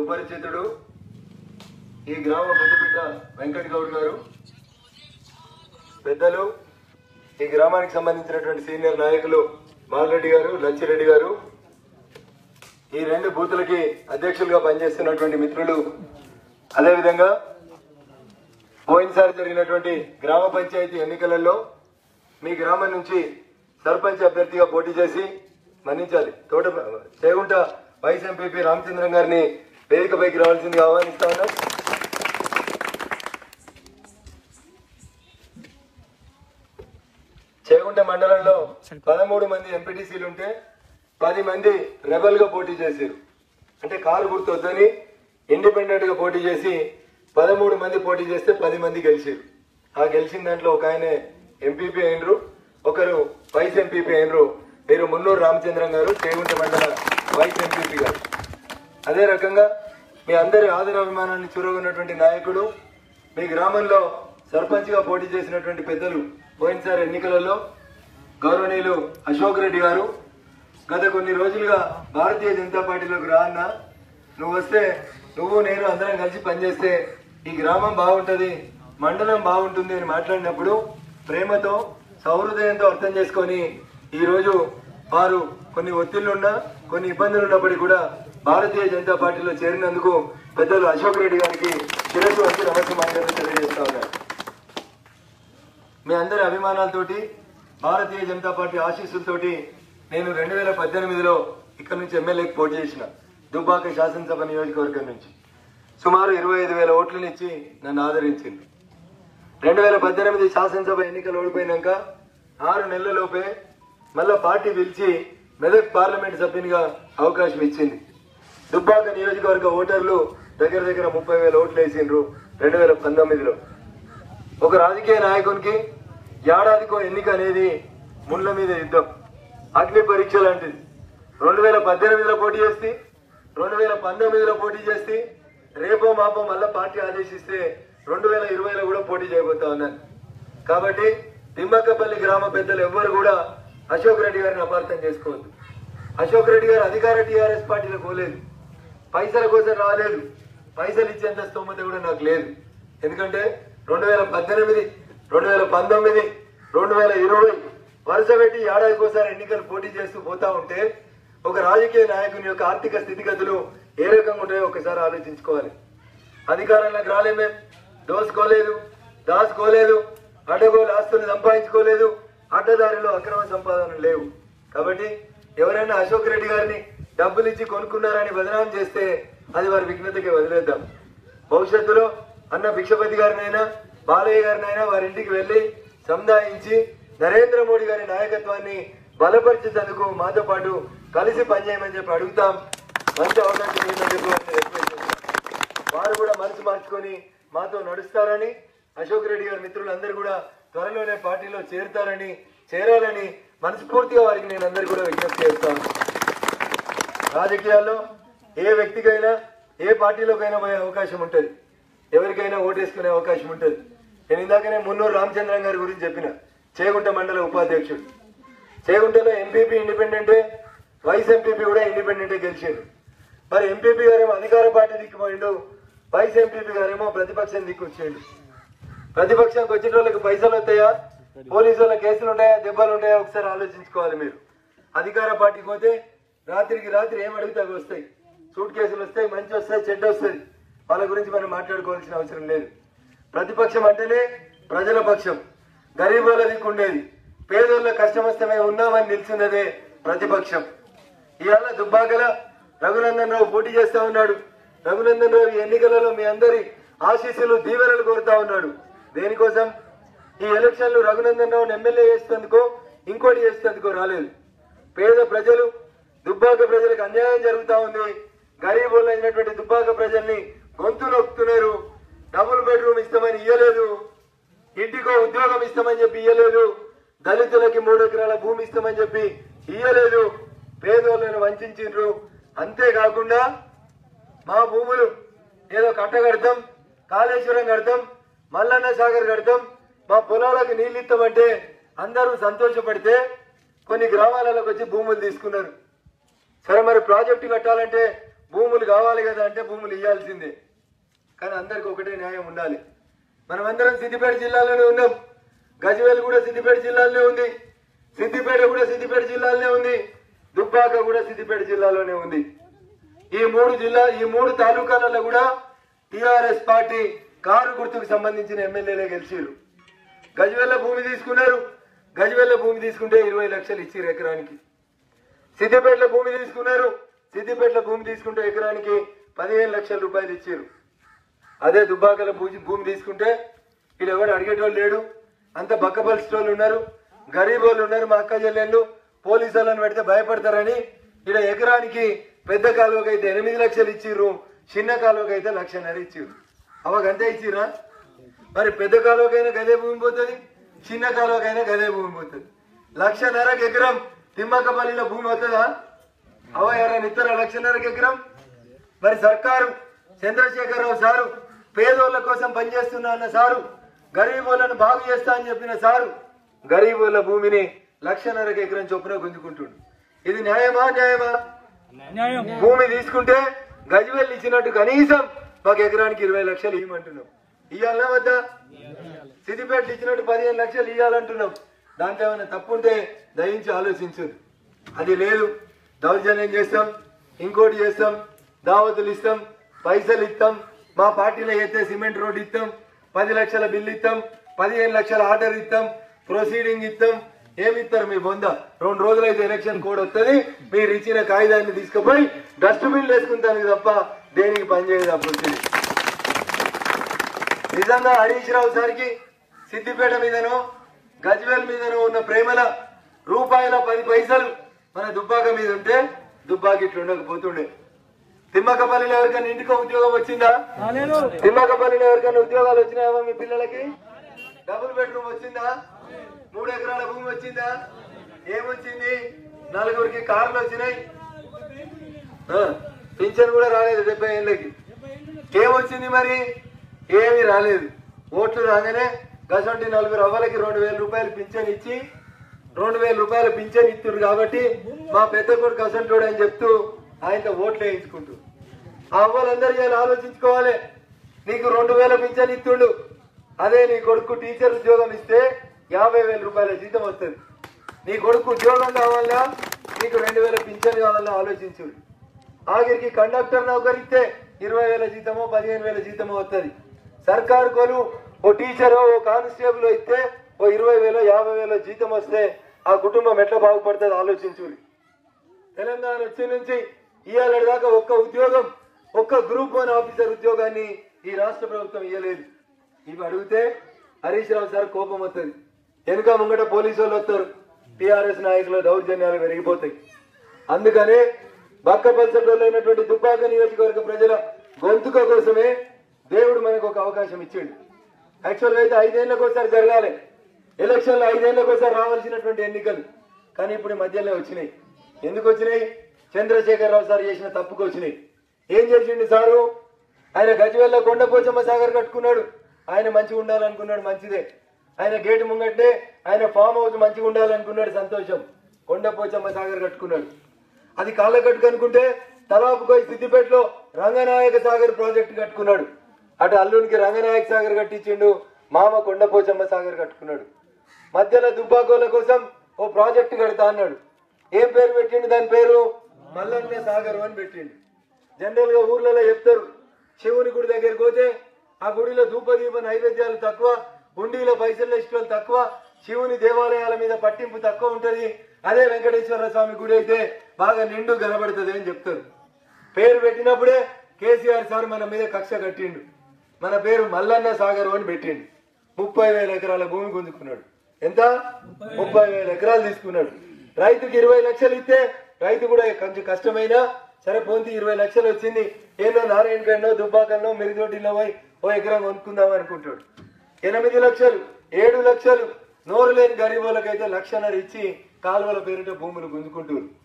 సుపరిచితుడు ఈ గ్రామ ముద్దుబిడ్డ వెంకట్ గౌడ్ గారు పెద్దలు ఈ గ్రామానికి సంబంధించినటువంటి సీనియర్ నాయకులు మాల్రెడ్డి గారు లచ్చిరెడ్డి గారు ఈ రెండు బూతులకి అధ్యక్షులుగా పనిచేస్తున్నటువంటి మిత్రులు అదేవిధంగా పోయినసారి జరిగినటువంటి గ్రామ పంచాయతీ ఎన్నికలలో మీ గ్రామం నుంచి సర్పంచ్ అభ్యర్థిగా పోటీ చేసి మన్నించాలి తోట చేగుంట వైస్ ఎంపీపీ రామచంద్రం గారిని వేదికపైకి రావాల్సిందిగా ఆహ్వానిస్తా ఉన్నాం చేగుంట మండలంలో పదమూడు మంది ఎంపీటీసీలు ఉంటే పది మంది రెబల్ గా పోటీ చేశారు అంటే కారు గుర్తు వద్దని ఇండిపెండెంట్ గా పోటీ చేసి పదమూడు మంది పోటీ చేస్తే పది మంది గెలిచారు ఆ గెలిచిన దాంట్లో ఒక ఆయన ఎంపీపీ అయినరు ఒకరు వైస్ ఎంపీపీ అయినరు మీరు మున్నూరు రామచంద్రం గారు చేగుంట మండల వైస్ ఎంపీపీ గారు అదే రకంగా మీ అందరి ఆదరాభిమానాన్ని చూరగొన్నటువంటి నాయకుడు మీ గ్రామంలో సర్పంచ్ గా పోటీ చేసినటువంటి పెద్దలు పోయినసారి ఎన్నికలలో గౌరవనీయులు అశోక్ రెడ్డి గారు గత కొన్ని రోజులుగా భారతీయ జనతా పార్టీలోకి రా అన్నా నువ్వు వస్తే నువ్వు నేను అందరం కలిసి పనిచేస్తే ఈ గ్రామం బాగుంటది మండలం బాగుంటుంది అని మాట్లాడినప్పుడు ప్రేమతో సౌహృదయంతో అర్థం చేసుకొని ఈ రోజు వారు కొన్ని ఒత్తిళ్లున్నా కొన్ని ఇబ్బందులు ఉన్నప్పటికీ కూడా భారతీయ జనతా పార్టీలో చేరినందుకు పెద్దలు అశోక్ రెడ్డి గారికి శిరస్సు వచ్చి నమస్కారం తెలియజేస్తా ఉన్నారు మీ అందరి అభిమానాలతోటి భారతీయ జనతా పార్టీ ఆశీస్సులతోటి నేను రెండు వేల పద్దెనిమిదిలో ఇక్కడ నుంచి ఎమ్మెల్యేకి పోటీ చేసిన దుబ్బాక శాసనసభ నియోజకవర్గం నుంచి సుమారు ఇరవై ఐదు వేల ఓట్లను ఇచ్చి నన్ను ఆదరించింది రెండు వేల పద్దెనిమిది శాసనసభ ఎన్నికలు ఓడిపోయినాక ఆరు నెలలలోపే మళ్ళా పార్టీ పిలిచి మెదక్ పార్లమెంట్ సభ్యునిగా అవకాశం ఇచ్చింది దుబ్బాక నియోజకవర్గ ఓటర్లు దగ్గర దగ్గర ముప్పై వేల ఓట్లు వేసిండ్రు రెండు వేల పంతొమ్మిదిలో ఒక రాజకీయ నాయకునికి ఏడాదికో ఎన్నిక అనేది ముళ్ళ మీద యుద్ధం అగ్ని పరీక్ష లాంటిది రెండు వేల పద్దెనిమిదిలో పోటీ చేస్తే రెండు వేల పంతొమ్మిదిలో పోటీ చేస్తే రేపో మాపో మళ్ళా పార్టీ ఆదేశిస్తే రెండు వేల ఇరవైలో కూడా పోటీ చేయబోతా ఉన్నాను కాబట్టి తిమ్మక్కపల్లి గ్రామ పెద్దలు ఎవ్వరు కూడా అశోక్ రెడ్డి గారిని అపార్థం చేసుకోవద్దు అశోక్ రెడ్డి గారు అధికార టీఆర్ఎస్ పార్టీలో పోలేదు పైసల కోసం రాలేదు పైసలు ఇచ్చేంత స్తోమత కూడా నాకు లేదు ఎందుకంటే రెండు వేల పద్దెనిమిది రెండు వేల పంతొమ్మిది రెండు వేల ఇరవై వరుస పెట్టి ఏడాదికోసారి ఎన్నికలు పోటీ చేస్తూ పోతా ఉంటే ఒక రాజకీయ నాయకుని యొక్క ఆర్థిక స్థితిగతులు ఏ రకంగా ఉంటాయో ఒకసారి ఆలోచించుకోవాలి అధికారంలోకి రాలేమే దోసుకోలేదు దాచుకోలేదు అడ్డగోలు ఆస్తులు సంపాదించుకోలేదు అడ్డదారిలో అక్రమ సంపాదన లేవు కాబట్టి ఎవరైనా అశోక్ రెడ్డి గారిని డబ్బులు ఇచ్చి కొనుక్కున్నారని బదనాం చేస్తే అది వారి విఘ్నతకి వదిలేద్దాం భవిష్యత్తులో అన్న భిక్షపతి గారినైనా బాలయ్య గారినైనా వారి ఇంటికి వెళ్లి సముదాయించి నరేంద్ర మోడీ గారి నాయకత్వాన్ని బలపరిచేందుకు మాతో పాటు కలిసి పనిచేయమని చెప్పి అడుగుతాం మంచి అవకాశం ఇవ్వమని చెప్పి వారిని రిక్వెస్ట్ చేస్తాం. వారు కూడా మనసు మార్చుకొని మాతో నడుస్తారని అశోక్ రెడ్డి గారి మిత్రులందరూ కూడా త్వరలోనే పార్టీలో చేరుతారని చేరాలని మనస్ఫూర్తిగా వారికి నేను అందరు కూడా విజ్ఞప్తి చేస్తాను రాజకీయాల్లో ఏ వ్యక్తికైనా ఏ పార్టీలోకైనా పోయే అవకాశం ఉంటుంది ఎవరికైనా ఓటేసుకునే అవకాశం ఉంటుంది నేను ఇందాకనే మున్నూరు రామచంద్రన్ గారి గురించి చెప్పిన చేగుంట మండల ఉపాధ్యక్షుడు చేగుంటలో ఎంపీపీ ఇండిపెండెంటే వైస్ ఎంపీపీ కూడా ఇండిపెండెంటే గెలిచాడు మరి ఎంపీపీ గారేమో అధికార పార్టీ దిక్కుపోయిండు వైస్ ఎంపీపీ గారేమో ప్రతిపక్షం దిక్కు వచ్చేయండు ప్రతిపక్షంకి వచ్చిన వాళ్ళకి పైసలు వస్తాయా పోలీసు వాళ్ళ కేసులు ఉంటాయా దెబ్బలు ఉంటాయా ఒకసారి ఆలోచించుకోవాలి మీరు అధికార పార్టీకి పోతే రాత్రికి రాత్రి ఏం అడిగితే అవి వస్తాయి సూట్ కేసులు వస్తాయి మంచి వస్తాయి చెడ్డ వస్తుంది వాళ్ళ గురించి మనం మాట్లాడుకోవాల్సిన అవసరం లేదు ప్రతిపక్షం అంటేనే ప్రజల పక్షం గరీబుల దిక్కు ఉండేది పేదోళ్ళ కష్టం వస్తే మేము ఉన్నామని నిలిచినదే ప్రతిపక్షం ఇవాళ దుబ్బాకల రఘునందన్ రావు పోటీ చేస్తా ఉన్నాడు రఘునందన్ రావు ఈ ఎన్నికలలో మీ అందరి ఆశీస్సులు దీవెనలు కోరుతా ఉన్నాడు దేనికోసం ఈ ఎలక్షన్లు రఘునందన్ రావుని ఎమ్మెల్యే చేసేందుకో ఇంకోటి చేసేందుకో రాలేదు పేద ప్రజలు దుబ్బాక ప్రజలకు అన్యాయం జరుగుతా ఉంది గరీబులు అయినటువంటి దుబ్బాక ప్రజల్ని గొంతు నొక్కుతున్నారు డబుల్ బెడ్రూమ్ ఇస్తామని ఇయ్యలేదు ఇంటికో ఉద్యోగం ఇస్తామని చెప్పి ఇయ్యలేదు దళితులకి మూడు ఎకరాల భూమి ఇస్తామని చెప్పి ఇయ్యలేదు పేదోళ్ళను వంచిండ్రు అంతేకాకుండా మా భూములు ఏదో కట్ట కడతాం కాళేశ్వరం కడతాం మల్లన్న సాగర్ కడతాం మా పొలాలకు నీళ్ళు ఇస్తామంటే అందరూ సంతోషపడితే కొన్ని గ్రామాలకు వచ్చి భూములు తీసుకున్నారు సరే మరి ప్రాజెక్టు కట్టాలంటే భూములు కావాలి కదా అంటే భూములు ఇవ్వాల్సిందే కానీ అందరికి ఒకటే న్యాయం ఉండాలి మనమందరం సిద్దిపేట జిల్లాలోనే ఉన్నాం గజవేల్ కూడా సిద్దిపేట జిల్లాలోనే ఉంది సిద్దిపేట కూడా సిద్దిపేట జిల్లాలోనే ఉంది దుబ్బాక కూడా సిద్దిపేట జిల్లాలోనే ఉంది ఈ మూడు జిల్లా ఈ మూడు తాలూకాలలో కూడా టిఆర్ఎస్ పార్టీ కారు గుర్తుకు సంబంధించిన ఎమ్మెల్యేలే గెలిచారు గజవెల్ల భూమి తీసుకున్నారు గజవెల్ల భూమి తీసుకుంటే ఇరవై లక్షలు ఇచ్చారు ఎకరానికి సిద్దిపేటలో భూమి తీసుకున్నారు సిద్దిపేటలో భూమి తీసుకుంటే ఎకరానికి పదిహేను లక్షల రూపాయలు ఇచ్చారు అదే దుబ్బాకల భూమి భూమి తీసుకుంటే వీళ్ళు ఎవడు అడిగేటోళ్ళు లేడు అంత బక్కపలిసేటోళ్ళు ఉన్నారు గరీబ్ వాళ్ళు ఉన్నారు మా అక్క చెల్లెళ్ళు పోలీసు వాళ్ళని పెడితే భయపడతారని ఇక్కడ ఎకరానికి పెద్ద కాలువకి అయితే ఎనిమిది లక్షలు ఇచ్చిర్రు చిన్న కాలువకి అయితే లక్షన్నర ఇచ్చిర్రు అవగంతే ఇచ్చిర్రా మరి పెద్ద కాలువకైనా గదే భూమి పోతుంది చిన్న కాలువకైనా గదే భూమి పోతుంది లక్షన్నరకు ఎకరం తిమ్మకపల్లిలో భూమి అవుతుందా అవ ఎవరైనా ఇస్తారా లక్షన్నరకు ఎకరం మరి సర్కారు చంద్రశేఖరరావు సారు పేదోళ్ళ కోసం పనిచేస్తున్నా అన్న సారు గరీబోళ్ళను బాగు చేస్తా అని చెప్పిన సారు గరీబోళ్ళ భూమిని లక్షన్నరకు ఎకరం చొప్పున గుంజుకుంటుండు ఇది న్యాయమా న్యాయమా న్యాయం భూమి తీసుకుంటే గజవెల్లి ఇచ్చినట్టు కనీసం మాకు ఎకరానికి ఇరవై లక్షలు ఇవ్వమంటున్నాం ఇవ్వాలనా వద్దా సిద్దిపేట ఇచ్చినట్టు పదిహేను లక్షలు ఇవ్వాలంటున్నాం దాంట్లో ఏమైనా తప్పుంటే దయించి ఆలోచించదు అది లేదు దౌర్జన్యం చేస్తాం ఇంకోటి చేస్తాం దావతులు ఇస్తాం పైసలు ఇస్తాం మా పార్టీలో అయితే సిమెంట్ రోడ్ ఇస్తాం పది లక్షల బిల్లు ఇస్తాం పదిహేను లక్షల ఆర్డర్ ఇస్తాం ప్రొసీడింగ్ ఇస్తాం ఏమి ఇస్తారు మీ బొంద రెండు రోజులైతే ఎలక్షన్ కోడ్ వస్తుంది మీరు ఇచ్చిన కాగితాన్ని తీసుకుపోయి డస్ట్బిన్ వేసుకుంటానికి తప్ప దేనికి పనిచేయదు ఆ ప్రొసీడింగ్ నిజంగా హరీష్ రావు సార్కి సిద్దిపేట మీదనో గజ్వేల్ మీదనో ఉన్న ప్రేమల రూపాయల పది పైసలు మన దుబ్బాక మీద ఉంటే దుబ్బాకి ఇట్లా ఉండకపోతుండే తిమ్మకపల్లిలో ఎవరికైనా ఇంటికి ఉద్యోగం వచ్చిందా రాలేదు తిమ్మకపల్లిలో ఎవరికైనా ఉద్యోగాలు వచ్చినాయా మీ పిల్లలకి డబుల్ బెడ్రూమ్ వచ్చిందా మూడు ఎకరాల భూమి వచ్చిందా ఏమొచ్చింది నలుగురికి కార్లు వచ్చినాయి ఆ, పింఛన్ కూడా రాలేదు డెబ్బై ఏళ్ళకి ఏమొచ్చింది మరి ఏమీ రాలేదు ఓట్లు రాగానే గసంటి నలుగురు అవ్వలకి రెండు వేల రూపాయలు పింఛన్ ఇచ్చి రెండు వేల రూపాయలు పింఛన్ ఇస్తున్నారు కాబట్టి మా పెద్ద కొడుకు గసంటోడు అని చెప్తూ ఆయనతో ఓట్లు వేయించుకుంటూ ఆ అవ్వలందరూ ఇలా ఆలోచించుకోవాలి నీకు రెండు వేల పింఛన్ ఇస్తుండు అదే నీ కొడుకు టీచర్ ఉద్యోగం ఇస్తే యాభై వేల రూపాయల జీతం వస్తుంది నీ కొడుకు ఉద్యోగం కావాలా నీకు రెండు వేల పింఛన్ కావాలా ఆలోచించు ఆఖరికి కండక్టర్ నౌకరిస్తే ఇరవై వేల జీతమో పదిహేను వేల జీతమో వస్తుంది సర్కారు కొలు ఓ టీచరో ఓ కానిస్టేబుల్ ఇస్తే ఓ ఇరవై వేల యాభై వేల జీతం వస్తే ఆ కుటుంబం ఎట్లా బాగుపడుతుంది ఆలోచించుడి తెలంగాణ వచ్చి నుంచి ఇవాళ దాకా ఒక్క ఉద్యోగం ఒక్క గ్రూప్ వన్ ఆఫీసర్ ఉద్యోగాన్ని ఈ రాష్ట్ర ప్రభుత్వం ఇవ్వలేదు ఇవి అడిగితే హరీష్ రావు సార్ కోపం వస్తుంది వెనుక ముంగట పోలీసు వాళ్ళు వస్తారు టిఆర్ఎస్ నాయకుల దౌర్జన్యాలు పెరిగిపోతాయి అందుకనే బక్కపల్సటోళ్ళైనటువంటి దుబ్బాక నియోజకవర్గ ప్రజల గొంతుక కోసమే దేవుడు మనకు ఒక అవకాశం ఇచ్చిండు యాక్చువల్గా అయితే ఐదేళ్లకు ఒకసారి జరగాలి ఎలక్షన్లు ఐదేళ్లకు ఒకసారి రావాల్సినటువంటి ఎన్నికలు కానీ ఇప్పుడు ఈ మధ్యలో వచ్చినాయి ఎందుకు వచ్చినాయి చంద్రశేఖరరావు సార్ చేసిన తప్పుకు వచ్చినాయి ఏం చేసిండు సారు ఆయన గజవెల్ల కొండపోచమ్మ సాగర్ కట్టుకున్నాడు ఆయన మంచిగా ఉండాలనుకున్నాడు మంచిదే ఆయన గేటు ముంగట్టే ఆయన ఫామ్ హౌస్ మంచిగా ఉండాలనుకున్నాడు సంతోషం కొండపోచమ్మ సాగర్ కట్టుకున్నాడు అది కాళ్ళ కట్టుకు అనుకుంటే తలాపుకోయి సిద్దిపేటలో రంగనాయక సాగర్ ప్రాజెక్టు కట్టుకున్నాడు అటు అల్లునికి రంగనాయక సాగర్ కట్టించిండు మామ కొండపోచమ్మ సాగర్ కట్టుకున్నాడు మధ్యలో దుబ్బాకోల కోసం ఓ ప్రాజెక్టు కడతా అన్నాడు ఏం పేరు పెట్టిండు దాని పేరు మల్లన్న సాగర్ అని పెట్టిండు జనరల్ గా ఊర్లలో చెప్తారు శివుని గుడి దగ్గరికి పోతే ఆ గుడిలో ధూపదీప నైవేద్యాలు తక్కువ హుండీలో పైసలు ఇష్టం తక్కువ శివుని దేవాలయాల మీద పట్టింపు తక్కువ ఉంటది అదే వెంకటేశ్వర స్వామి గుడి అయితే బాగా నిండు కనబడుతుంది అని చెప్తారు పేరు పెట్టినప్పుడే కేసీఆర్ సార్ మన మీద కక్ష కట్టిండు మన పేరు మల్లన్న సాగర్ అని పెట్టిండు ముప్పై వేల ఎకరాల భూమి గుంజుకున్నాడు ఎంత ముప్పై వేల ఎకరాలు తీసుకున్నాడు రైతుకి ఇరవై లక్షలు ఇస్తే రైతు కూడా కొంచెం కష్టమైనా సరే పోంతి ఇరవై లక్షలు వచ్చింది ఏదో నారాయణ కన్నో దుబ్బాకన్నో మిరిదొడ్డిలో పోయి ఓ ఎకరం కొనుక్కుందాం అనుకుంటాడు ఎనిమిది లక్షలు ఏడు లక్షలు నోరు లేని గరీబులకైతే లక్షన్నర ఇచ్చి కాలువల పేరిట భూములు గుంజుకుంటారు